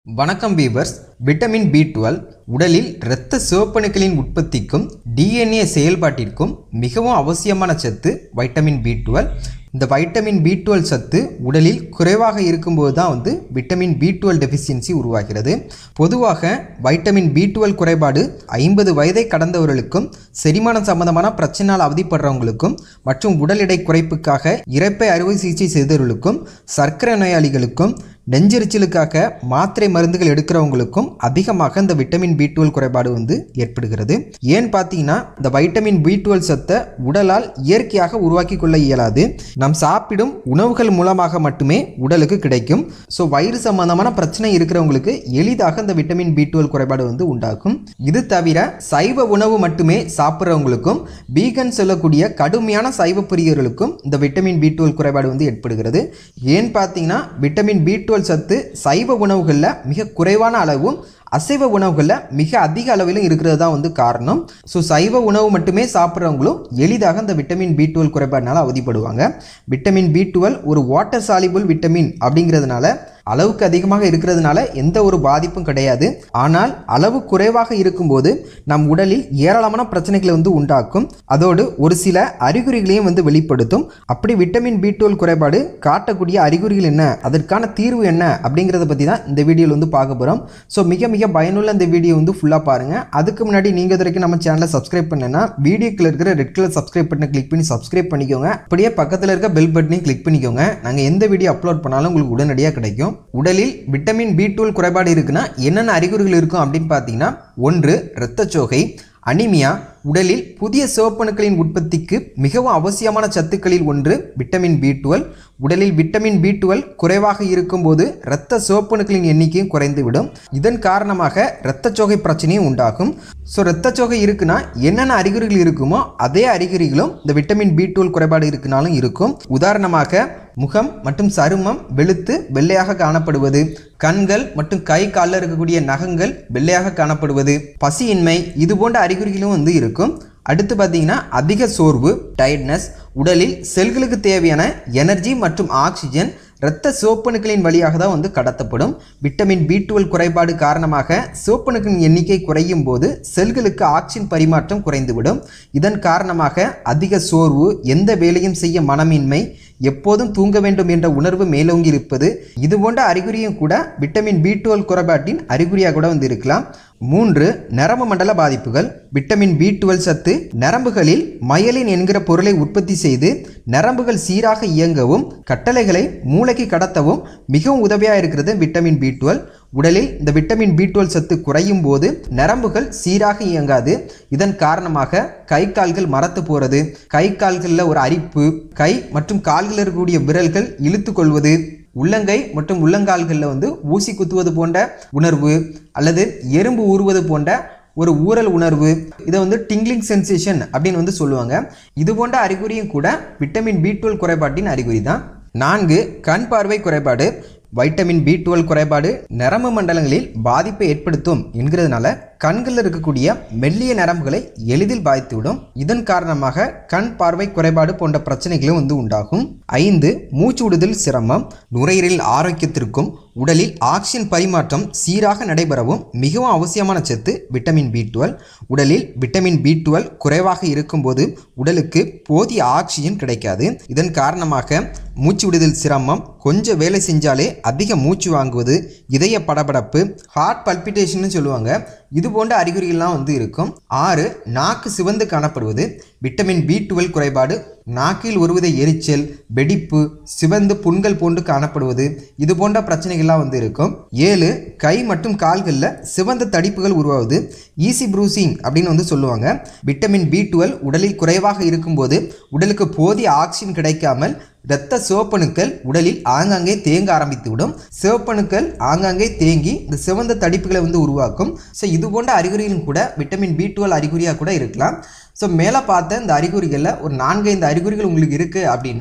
வணக்கம் viewers vitamin B twelve உடலில் இரத்த சிவப்பணுக்களின் உற்பத்திக்கும் டிஎன்ஏ செயல்பாட்டிற்கும் மிகவும் அவசியமான சத்து வைட்டமின் பி டுவெல் இந்த வைட்டமின் பி டுவெல் சத்து உடலில் குறைவாக இருக்கும்போது தான் வந்து விட்டமின் பி டுவெல் டெஃபிஷியன்சி உருவாகிறது பொதுவாக வைட்டமின் பி டுவெல் குறைபாடு ஐம்பது வயதை கடந்தவர்களுக்கும் செரிமானம் சம்பந்தமான பிரச்சனையால் அவதிப்படுறவங்களுக்கும் மற்றும் உடல் எடை குறைப்புக்காக இறப்பை அறுவை சிகிச்சை செய்தவர்களுக்கும் சர்க்கரை நோயாளிகளுக்கும் நெஞ்செரிச்சலுக்காக மாத்திரை மருந்துகள் எடுக்கிறவங்களுக்கும் அதிகமாக இந்த விட்டமின் பி டுவெல் குறைபாடு வந்து ஏற்படுகிறது ஏன் பார்த்தீங்கன்னா இந்த வைட்டமின் பி டுவெல் சத்தை உடலால் இயற்கையாக உருவாக்கி கொள்ள இயலாது நாம் சாப்பிடும் உணவுகள் மூலமாக மட்டுமே உடலுக்கு கிடைக்கும் ஸோ வயிறு சம்பந்தமான பிரச்சனை இருக்கிறவங்களுக்கு எளிதாக இந்த விட்டமின் பி டுவெல் குறைபாடு வந்து உண்டாகும் இது தவிர சைவ உணவு மட்டுமே சாப்பிட்றவங்களுக்கும் பீகன் சொல்லக்கூடிய கடுமையான சைவ பிரியர்களுக்கும் இந்த விட்டமின் பி டுவெல் குறைபாடு வந்து ஏற்படுகிறது ஏன் பார்த்தீங்கன்னா விட்டமின் பி டுவெல் சத்து சைவ உணவுகளில் மிக குறைவான அளவும் அசைவ உணவுகளில் மிக அதிக அளவிலும் இருக்கிறது தான் வந்து காரணம் ஸோ சைவ உணவு மட்டுமே சாப்பிட்றவங்களும் எளிதாக இந்த விட்டமின் பி டுவெல் குறைபாடுனால அவதிப்படுவாங்க விட்டமின் பி டுவெல் ஒரு வாட்டர் சாலிபிள் விட்டமின் அப்படிங்கிறதுனால அளவுக்கு அதிகமாக இருக்கிறதுனால எந்த ஒரு பாதிப்பும் கிடையாது ஆனால் அளவு குறைவாக இருக்கும்போது நம் உடலில் ஏராளமான பிரச்சனைகளை வந்து உண்டாக்கும் அதோடு ஒரு சில அறிகுறிகளையும் வந்து வெளிப்படுத்தும் அப்படி விட்டமின் பி டுவெல் குறைபாடு காட்டக்கூடிய அறிகுறிகள் என்ன அதற்கான தீர்வு என்ன அப்படிங்கிறத பற்றி தான் இந்த வீடியோவில் வந்து பார்க்க போகிறோம் ஸோ மிக மிக பயனுள்ள இந்த வீடியோ வந்து ஃபுல்லாக பாருங்கள் அதுக்கு முன்னாடி நீங்கள் இது வரைக்கும் நம்ம சேனலை சப்ஸ்கிரைப் பண்ணலைன்னா வீடியோக்கில் இருக்கிற ரெட் கலர் சப்ஸ்கிரைப் பட்டனை கிளிக் பண்ணி சப்ஸ்கிரைப் பண்ணிக்கோங்க அப்படியே பக்கத்தில் இருக்க பெல் பட்டனையும் கிளிக் பண்ணிக்கோங்க நாங்கள் எந்த வீடியோ அப்லோட் பண்ணாலும் உங்களுக்கு உடனடியாக கிடைக்கும் உடலில் விட்டமின் பி டுவெல் குறைபாடு இருக்குன்னா என்னென்ன அறிகுறிகள் இருக்கும் அப்படின்னு பார்த்தீங்கன்னா ஒன்று இரத்தச்சோகை அனிமியா உடலில் புதிய சிவப்பணுக்களின் உற்பத்திக்கு மிகவும் அவசியமான சத்துக்களில் ஒன்று விட்டமின் பி டுவெல் உடலில் விட்டமின் பி டுவெல் குறைவாக இருக்கும்போது இரத்த சிவப்பணுக்களின் எண்ணிக்கையும் குறைந்துவிடும் இதன் காரணமாக இரத்தச்சோகை பிரச்சனையும் உண்டாகும் ஸோ இரத்தச்சோகை இருக்குன்னா என்னென்ன அறிகுறிகள் இருக்குமோ அதே அறிகுறிகளும் இந்த விட்டமின் பி டுவெல் குறைபாடு இருக்குனாலும் இருக்கும் உதாரணமாக முகம் மற்றும் சருமம் வெளுத்து வெள்ளையாக காணப்படுவது கண்கள் மற்றும் கை காலில் இருக்கக்கூடிய நகங்கள் வெள்ளையாக காணப்படுவது பசியின்மை இது போன்ற அறிகுறிகளும் வந்து இருக்கும் அடுத்து பார்த்தீங்கன்னா அதிக சோர்வு டயர்ட்னஸ் உடலில் செல்களுக்கு தேவையான எனர்ஜி மற்றும் ஆக்சிஜன் இரத்த சிவப்பணுக்களின் வழியாக தான் வந்து கடத்தப்படும் விட்டமின் பி டுவெல் குறைபாடு காரணமாக சிவப்பணுக்களின் எண்ணிக்கை குறையும் போது செல்களுக்கு ஆக்சிஜன் பரிமாற்றம் குறைந்துவிடும் இதன் காரணமாக அதிக சோர்வு எந்த வேலையும் செய்ய மனமின்மை எப்போதும் தூங்க வேண்டும் என்ற உணர்வு மேலோங்கி இருப்பது இது போன்ற அறிகுறியும் கூட விட்டமின் பி டுவெல் குறைபாட்டின் அறிகுறியாக கூட வந்து இருக்கலாம் மூன்று நரம்பு மண்டல பாதிப்புகள் விட்டமின் பி டுவெல் சத்து நரம்புகளில் மயலின் என்கிற பொருளை உற்பத்தி செய்து நரம்புகள் சீராக இயங்கவும் கட்டளைகளை மூளைக்கு கடத்தவும் மிகவும் உதவியாக இருக்கிறது விட்டமின் பி டுவெல் உடலில் இந்த விட்டமின் பி டுவெல் சத்து குறையும் போது நரம்புகள் சீராக இயங்காது இதன் காரணமாக கை கால்கள் மரத்து போகிறது கை கால்களில் ஒரு அரிப்பு கை மற்றும் கால்களில் இருக்கக்கூடிய விரல்கள் இழுத்து கொள்வது உள்ளங்கை மற்றும் உள்ளங்கால்களில் வந்து ஊசி குத்துவது போன்ற உணர்வு அல்லது எறும்பு ஊறுவது போன்ற ஒரு ஊறல் உணர்வு இதை வந்து டிங்லிங் சென்சேஷன் அப்படின்னு வந்து சொல்லுவாங்க இது போன்ற அறிகுறியும் கூட விட்டமின் பி டுவெல் குறைபாட்டின் அறிகுறி தான் நான்கு கண் பார்வை குறைபாடு வைட்டமின் பி டுவெல் குறைபாடு நரம்பு மண்டலங்களில் பாதிப்பை ஏற்படுத்தும் என்கிறதுனால கண்களில் இருக்கக்கூடிய மெல்லிய நரம்புகளை எளிதில் பாதித்துவிடும் இதன் காரணமாக கண் பார்வை குறைபாடு போன்ற பிரச்சனைகளும் வந்து உண்டாகும் ஐந்து மூச்சு விடுதல் சிரமம் நுரையீரல் ஆரோக்கியத்திற்கும் உடலில் ஆக்சிஜன் பரிமாற்றம் சீராக நடைபெறவும் மிகவும் அவசியமான சத்து விட்டமின் பி டுவெல் உடலில் விட்டமின் பி டுவெல் குறைவாக இருக்கும்போது உடலுக்கு போதிய ஆக்சிஜன் கிடைக்காது இதன் காரணமாக மூச்சு விடுதல் சிரமம் கொஞ்சம் வேலை செஞ்சாலே அதிக மூச்சு வாங்குவது இதய படபடப்பு ஹார்ட் பல்பிட்டேஷன் சொல்லுவாங்க இது போன்ற அறிகுறிகள்லாம் வந்து இருக்கும் ஆறு நாக்கு சிவந்து காணப்படுவது விட்டமின் பி டுவெல் குறைபாடு நாக்கில் ஒருவித எரிச்சல் வெடிப்பு சிவந்து புண்கள் போன்று காணப்படுவது இது போன்ற பிரச்சனைகள்லாம் வந்து இருக்கும் ஏழு கை மற்றும் கால்களில் சிவந்த தடிப்புகள் உருவாகுது ஈசி ப்ரூசிங் அப்படின்னு வந்து சொல்லுவாங்க விட்டமின் பி டுவெல் உடலில் குறைவாக இருக்கும்போது உடலுக்கு போதிய ஆக்சிஜன் கிடைக்காமல் இரத்த சிவப்பணுக்கள் உடலில் ஆங்காங்கே தேங்க ஆரம்பித்துவிடும் சிவப்பணுக்கள் ஆங்காங்கே தேங்கி இந்த சிவந்த தடிப்புகளை வந்து உருவாக்கும் ஸோ இது போன்ற அறிகுறிகளும் கூட விட்டமின் பி டுவெல் அறிகுறியாக கூட இருக்கலாம் ஸோ மேலே பார்த்த இந்த அறிகுறிகளில் ஒரு நான்கு ஐந்து அறிகுறிகள் உங்களுக்கு இருக்குது அப்படின்னா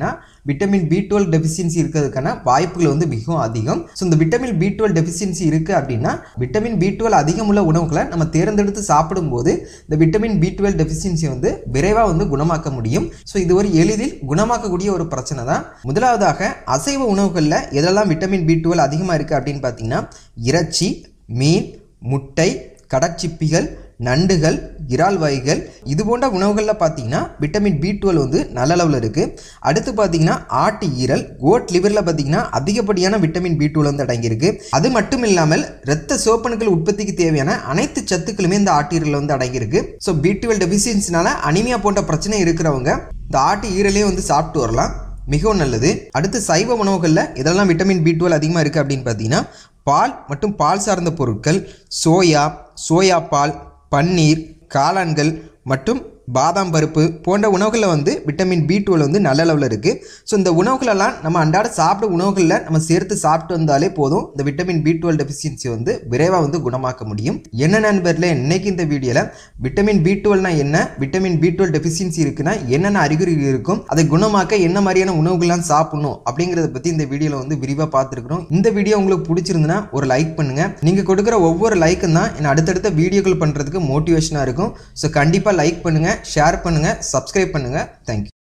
விட்டமின் பி டுவெல் டெஃபிஷியன்சி இருக்கிறதுக்கான வாய்ப்புகள் வந்து மிகவும் அதிகம் ஸோ இந்த விட்டமின் பி டுவெல் டெஃபிஷியன்சி இருக்குது அப்படின்னா விட்டமின் பி டுவெல் அதிகமுள்ள உணவுகளை நம்ம தேர்ந்தெடுத்து சாப்பிடும்போது இந்த விட்டமின் பி டுவெல் டெஃபிஷியன்சி வந்து விரைவாக வந்து குணமாக்க முடியும் ஸோ இது ஒரு எளிதில் குணமாக்கக்கூடிய ஒரு பிரச்சனை தான் முதலாவதாக அசைவ உணவுகளில் எதெல்லாம் விட்டமின் பி டுவெல் அதிகமாக இருக்குது அப்படின்னு பார்த்தீங்கன்னா இறைச்சி மீன் முட்டை கடற்சிப்பிகள் நண்டுகள் இறால் வகைகள் இது போன்ற உணவுகளில் பார்த்தீங்கன்னா விட்டமின் பி டுவெல் வந்து நல்ல அளவில் இருக்குது அடுத்து பார்த்தீங்கன்னா ஆட்டு ஈரல் கோட் லிவரில் பார்த்தீங்கன்னா அதிகப்படியான விட்டமின் பி டுவெல் வந்து அடங்கியிருக்கு அது மட்டும் இல்லாமல் இரத்த சோப்பணுக்கள் உற்பத்திக்கு தேவையான அனைத்து சத்துக்களுமே இந்த ஆட்டு ஈரலில் வந்து அடங்கியிருக்கு ஸோ பி டுவெல் டெஃபிஷியன்சினால அனிமியா போன்ற பிரச்சனை இருக்கிறவங்க இந்த ஆட்டு ஈரலே வந்து சாப்பிட்டு வரலாம் மிகவும் நல்லது அடுத்து சைவ உணவுகளில் இதெல்லாம் விட்டமின் பி டுவெல் அதிகமாக இருக்குது அப்படின்னு பார்த்தீங்கன்னா பால் மற்றும் பால் சார்ந்த பொருட்கள் சோயா சோயா பால் பன்னீர் காளான்கள் மற்றும் பாதாம் பருப்பு போன்ற உணவுகளில் வந்து விட்டமின் பி டுவெல் வந்து நல்ல அளவில் இருக்குது ஸோ இந்த உணவுகளெல்லாம் நம்ம அன்றாட சாப்பிட உணவுகளில் நம்ம சேர்த்து சாப்பிட்டு வந்தாலே போதும் இந்த விட்டமின் பி டுவெல் டெஃபிஷியன்சி வந்து விரைவாக வந்து குணமாக்க முடியும் என்ன நண்பரில் இன்னைக்கு இந்த வீடியோவில் விட்டமின் பி டுவெல்னா என்ன விட்டமின் பி டுவெல் டெஃபிஷியன்சி இருக்குன்னா என்னென்ன அறிகுறிகள் இருக்கும் அதை குணமாக்க என்ன மாதிரியான உணவுகள்லாம் சாப்பிடணும் அப்படிங்கிறத பற்றி இந்த வீடியோவில் வந்து விரிவாக பார்த்துருக்குறோம் இந்த வீடியோ உங்களுக்கு பிடிச்சிருந்துன்னா ஒரு லைக் பண்ணுங்கள் நீங்கள் கொடுக்குற ஒவ்வொரு லைக்கும் தான் என்ன அடுத்தடுத்த வீடியோக்கள் பண்ணுறதுக்கு மோட்டிவேஷனாக இருக்கும் ஸோ கண்டிப்பாக லைக் பண்ணுங்கள் ஷேர் பண்ணுங்கள் சப்ஸ்கிரைப் பண்ணுங்கள் தேங்க்யூ